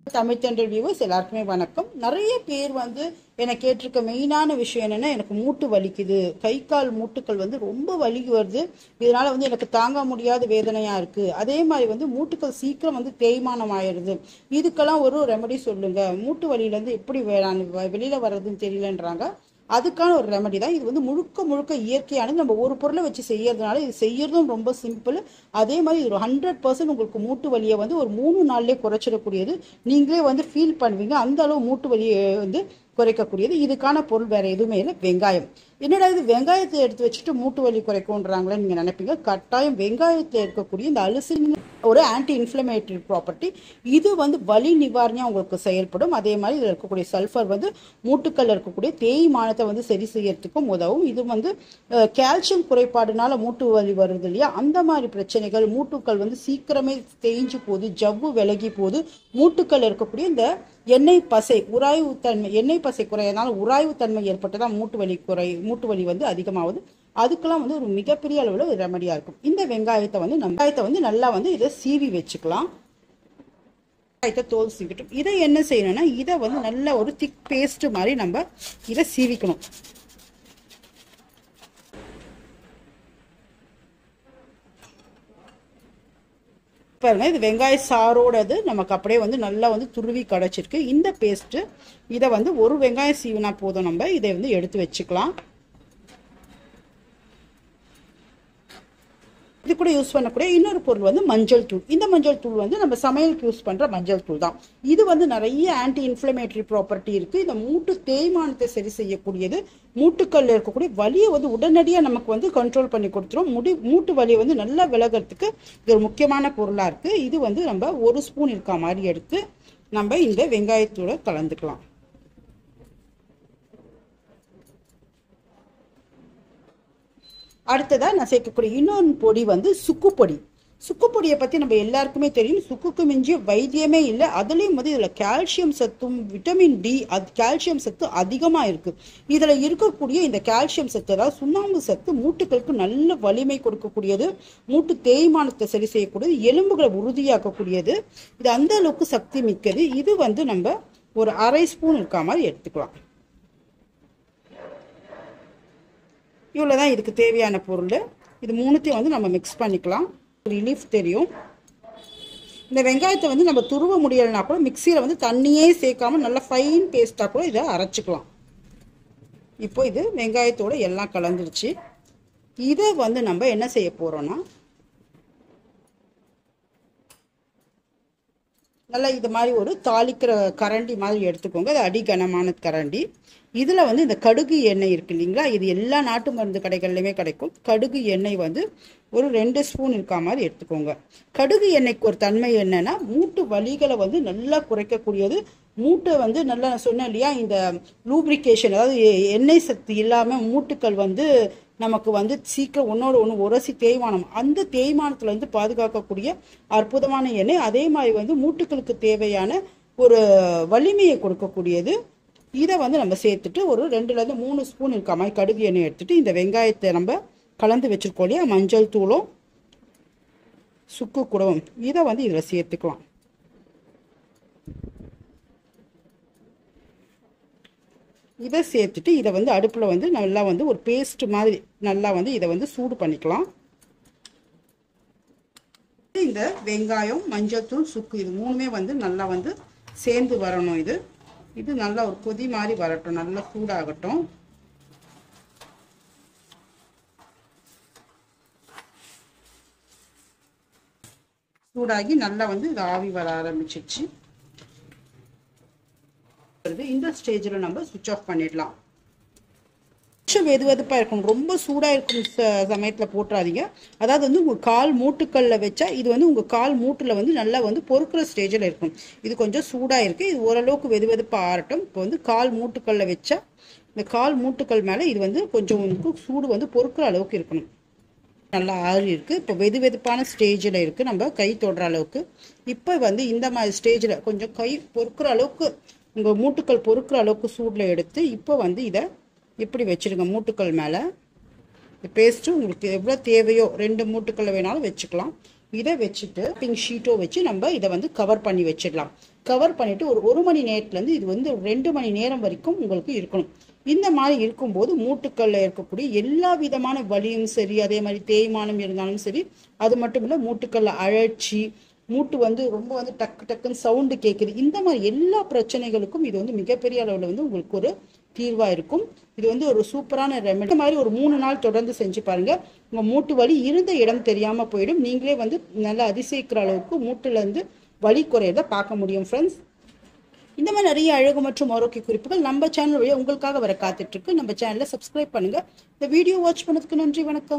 தமிழ் தென்றல் வியூவர்ஸ் எல்லாருக்குமே வணக்கம் நிறைய பேர் வந்து என்னை கேட்டிருக்க மெயினான விஷயம் என்னன்னா எனக்கு மூட்டு வலிக்குது கை கால் மூட்டுக்கள் வந்து ரொம்ப வலி வருது இதனால வந்து எனக்கு தாங்க முடியாத வேதனையா இருக்கு அதே மாதிரி வந்து மூட்டுக்கள் சீக்கிரம் வந்து தேய்மானம் ஆயிடுது இதுக்கெல்லாம் ஒரு ரெமடி சொல்லுங்க மூட்டு வலியில இருந்து எப்படி வேளாண் வெளியில வர்றதுன்னு தெரியலன்றாங்க அதுக்கான ஒரு ரெமடி தான் இது வந்து முழுக்க முழுக்க இயற்கையானது நம்ம ஒரு பொருளை வச்சு செய்யறதுனால இது செய்யறதும் ரொம்ப சிம்பிள் அதே மாதிரி இது ஒரு ஹண்ட்ரட் பர்சன்ட் உங்களுக்கு மூட்டு வலியை வந்து ஒரு மூணு நாள்லயே குறைச்சிடக்கூடியது நீங்களே வந்து ஃபீல் பண்ணுவீங்க அந்த அளவு மூட்டு வலியை வந்து குறைக்கக்கூடியது இதுக்கான பொருள் வேற எதுவுமே இல்லை வெங்காயம் என்னடா இது வெங்காயத்தை எடுத்து வச்சுட்டு மூட்டு வலி குறைக்கும்ன்றாங்களே நீங்க நினைப்பீங்க கட்டாயம் வெங்காயத்தில் இருக்கக்கூடிய இந்த அலுசின் ஒரு ஆன்டி இன்ஃப்ளமேட்டரி ப்ராப்பர்ட்டி இது வந்து வலி நிவாரணியா உங்களுக்கு செயல்படும் அதே மாதிரி இதில் இருக்கக்கூடிய சல்ஃபர் வந்து மூட்டுக்கல்ல இருக்கக்கூடிய தேய்மானத்தை வந்து சரி செய்யறதுக்கும் உதவும் இது வந்து கால்சியம் குறைபாடுனால மூட்டு வலி வருது இல்லையா அந்த மாதிரி பிரச்சனைகள் மூட்டுக்கள் வந்து சீக்கிரமே தேய்ஞ்சு போகுது ஜவ்வு விலகி போகுது மூட்டுக்கள் இருக்கக்கூடிய இந்த எண்ணெய் பசை உராய்வு தன்மை எண்ணெய் பசை குறையனால உராய்வு தன்மை ஏற்பட்டதான் மூட்டு வலி குறை மூட்டு வலி வந்து அதிகமாகுது அதுக்கெல்லாம் வந்து ஒரு மிகப்பெரிய அளவில் ஒரு ரெமடியா இருக்கும் இந்த வெங்காயத்தை வந்து நம்ம வெங்காயத்தை வந்து நல்லா வந்து இதை சீவி வச்சுக்கலாம் வெங்காயத்தை தோல் சீவிட்டோம் இதை என்ன செய்யணும்னா இதை வந்து நல்ல ஒரு திக் பேஸ்ட் மாதிரி நம்ம இதை சீவிக்கணும் பாருங்க இது வெங்காய சாரோடது நமக்கு அப்படியே வந்து நல்லா வந்து துருவி கிடச்சிருக்கு இந்த பேஸ்ட்டு இதை வந்து ஒரு வெங்காயம் சீவினா போதும் நம்ம இதை வந்து எடுத்து வச்சுக்கலாம் இது கூட யூஸ் பண்ணக்கூடிய இன்னொரு பொருள் வந்து மஞ்சள் தூள் இந்த மஞ்சள் தூள் வந்து நம்ம சமையலுக்கு யூஸ் பண்ற மஞ்சள் தூள் தான் இது வந்து நிறைய ஆன்டி இன்ஃப்ளமேட்டரி ப்ராப்பர்ட்டி இருக்கு இந்த மூட்டு தேய்மானத்தை சரி செய்யக்கூடியது மூட்டுக்கல்ல இருக்கக்கூடிய வலியை வந்து உடனடியாக நமக்கு வந்து கண்ட்ரோல் பண்ணி கொடுத்துரும் முடி மூட்டு வலியை வந்து நல்லா விலகிறதுக்கு இது ஒரு முக்கியமான பொருளா இருக்கு இது வந்து நம்ம ஒரு ஸ்பூன் இருக்க மாதிரி எடுத்து நம்ம இந்த வெங்காயத்தோட கலந்துக்கலாம் அடுத்ததா நான் சேர்க்கக்கூடிய இன்னொரு பொடி வந்து சுக்கு பொடி சுக்கு பொடியை பற்றி நம்ம எல்லாருக்குமே தெரியும் சுக்குக்கு மிஞ்சிய வைத்தியமே இல்லை அதுலேயும் வந்து இதில் கால்சியம் சத்தும் விட்டமின் டி அது கால்சியம் சத்து அதிகமாக இருக்குது இதில் இருக்கக்கூடிய இந்த கால்சியம் சத்து அதாவது சுண்ணாம்பு சத்து மூட்டுகளுக்கு நல்ல வலிமை கொடுக்கக்கூடியது மூட்டு தேய்மானத்தை சரி செய்யக்கூடியது எலும்புகளை உறுதியாக்கக்கூடியது இது அந்த அளவுக்கு சக்தி மிக்கது இது வந்து நம்ம ஒரு அரை ஸ்பூன் இருக்க மாதிரி எடுத்துக்கலாம் இவ்வளோதான் இதுக்கு தேவையான பொருள் இது மூணுத்தையும் வந்து நம்ம மிக்ஸ் பண்ணிக்கலாம் ரிலீஃப் தெரியும் இந்த வெங்காயத்தை வந்து நம்ம துருவ முடியலைனா கூட மிக்சியில் வந்து தண்ணியே சேர்க்காம நல்லா ஃபைன் பேஸ்ட்டாக கூட இதை அரைச்சிக்கலாம் இப்போ இது வெங்காயத்தோட எல்லாம் கலந்துருச்சு இதை வந்து நம்ம என்ன செய்ய போகிறோன்னா நல்லா இது மாதிரி ஒரு தாளிக்கிற கரண்டி மாதிரி எடுத்துக்கோங்க அது அடிகனமான கரண்டி இதில் வந்து இந்த கடுகு எண்ணெய் இருக்கு இல்லைங்களா இது எல்லா நாட்டு மருந்து கடைகள்லையுமே கிடைக்கும் கடுகு எண்ணெய் வந்து ஒரு ரெண்டு ஸ்பூன் இருக்கா மாதிரி எடுத்துக்கோங்க கடுகு எண்ணெய்க்கு ஒரு தன்மை என்னன்னா மூட்டு வலிகளை வந்து நல்லா குறைக்கக்கூடியது மூட்டை வந்து நல்லா நான் சொன்னேன் இல்லையா இந்த லூப்ரிகேஷன் அதாவது எண்ணெய் சக்தி இல்லாமல் மூட்டுக்கள் வந்து நமக்கு வந்து சீக்கிரம் ஒன்னோட ஒன்று உரசி தேய்மானம் அந்த தேய்மானத்தில் வந்து பாதுகாக்கக்கூடிய அற்புதமான எண்ணெய் அதே மாதிரி வந்து மூட்டுக்களுக்கு தேவையான ஒரு வலிமையை கொடுக்கக்கூடியது இதை வந்து நம்ம சேர்த்துட்டு ஒரு ரெண்டுலேருந்து மூணு ஸ்பூன் இருக்க மாதிரி கடுகு எண்ணெய் எடுத்துட்டு இந்த வெங்காயத்தை நம்ம கலந்து வச்சுருக்கோம் இல்லையா மஞ்சள் தூளும் சுக்கு கூடவும் இதை வந்து இதில் சேர்த்துக்கலாம் இதை சேர்த்துட்டு இதை வந்து அடுப்பில் வந்து நல்லா வந்து ஒரு பேஸ்ட் மாதிரி நல்லா வந்து இதை வந்து சூடு பண்ணிக்கலாம் இந்த வெங்காயம் மஞ்சள்தூள் சுக்கு இது மூணுமே வந்து நல்லா வந்து சேர்ந்து வரணும் இது இது நல்லா ஒரு கொதி மாதிரி வரட்டும் நல்லா சூடாகட்டும் சூடாகி நல்லா வந்து இது ஆவி வர ஆரம்பிச்சிச்சு இந்த ஸ்டேஜில் நம்ம சுவிட்ச் ஆஃப் பண்ணிடலாம் கொஞ்சம் வெது வெதுப்பாக இருக்கும் ரொம்ப சூடாக இருக்கும் ச சமயத்தில் போட்டுறாதீங்க அதாவது வந்து உங்கள் கால் மூட்டுக்களில் வச்சா இது வந்து உங்கள் கால் மூட்டில் வந்து நல்லா வந்து பொறுக்கிற ஸ்டேஜில் இருக்கும் இது கொஞ்சம் சூடாக இருக்குது இது ஓரளவுக்கு வெது வெதுப்பாக ஆறட்டும் இப்போ வந்து கால் மூட்டுக்களில் வச்சா இந்த கால் மூட்டுக்கள் மேலே இது வந்து கொஞ்சம் வந்து சூடு வந்து பொறுக்கிற அளவுக்கு இருக்கணும் நல்லா ஆறி இருக்குது இப்போ வெது வெதுப்பான ஸ்டேஜில் இருக்குது நம்ம கை தொடுற அளவுக்கு இப்போ வந்து இந்த மாதிரி ஸ்டேஜில் கொஞ்சம் கை பொறுக்கிற அளவுக்கு உங்கள் மூட்டுக்கள் பொறுக்கிற அளவுக்கு சூடில் எடுத்து இப்போ வந்து இதை இப்படி வச்சுருங்க மூட்டுக்கள் மேலே இந்த பேஸ்ட்டு உங்களுக்கு எவ்வளோ தேவையோ ரெண்டு மூட்டுக்களை வேணாலும் வச்சுக்கலாம் இதை வச்சுட்டு பிங்க் ஷீட்டோ வச்சு நம்ம இதை வந்து கவர் பண்ணி வச்சிடலாம் கவர் பண்ணிட்டு ஒரு ஒரு மணி நேரத்துலேருந்து இது வந்து ஒரு ரெண்டு மணி நேரம் வரைக்கும் உங்களுக்கு இருக்கணும் இந்த மாதிரி இருக்கும்போது மூட்டுக்கல்ல இருக்கக்கூடிய எல்லா விதமான வலியும் சரி அதே மாதிரி தேய்மானம் இருந்தாலும் சரி அது மட்டும் இல்லை மூட்டுக்கல்ல அழற்சி மூட்டு வந்து ரொம்ப வந்து டக்கு டக்குன்னு சவுண்டு கேட்குது இந்த மாதிரி எல்லா பிரச்சனைகளுக்கும் இது வந்து மிகப்பெரிய அளவில் வந்து உங்களுக்கு ஒரு தீர்வாக இருக்கும் இது வந்து ஒரு சூப்பரான ரெமெடி இந்த மாதிரி ஒரு மூணு நாள் தொடர்ந்து செஞ்சு பாருங்க உங்க மூட்டு வலி இருந்த இடம் தெரியாம போயிடும் நீங்களே வந்து நல்லா அதிசயிக்கிற அளவுக்கு மூட்டுல இருந்து வலி குறையத பார்க்க முடியும் ஃப்ரெண்ட்ஸ் இந்த மாதிரி நிறைய அழகு மற்றும் ஆரோக்கிய குறிப்புகள் நம்ம சேனல் வழியாக உங்களுக்காக வர காத்துட்டு இருக்கு நம்ம சேனலை சப்ஸ்கிரைப் பண்ணுங்க இந்த வீடியோ வாட்ச் பண்ணதுக்கு நன்றி வணக்கம்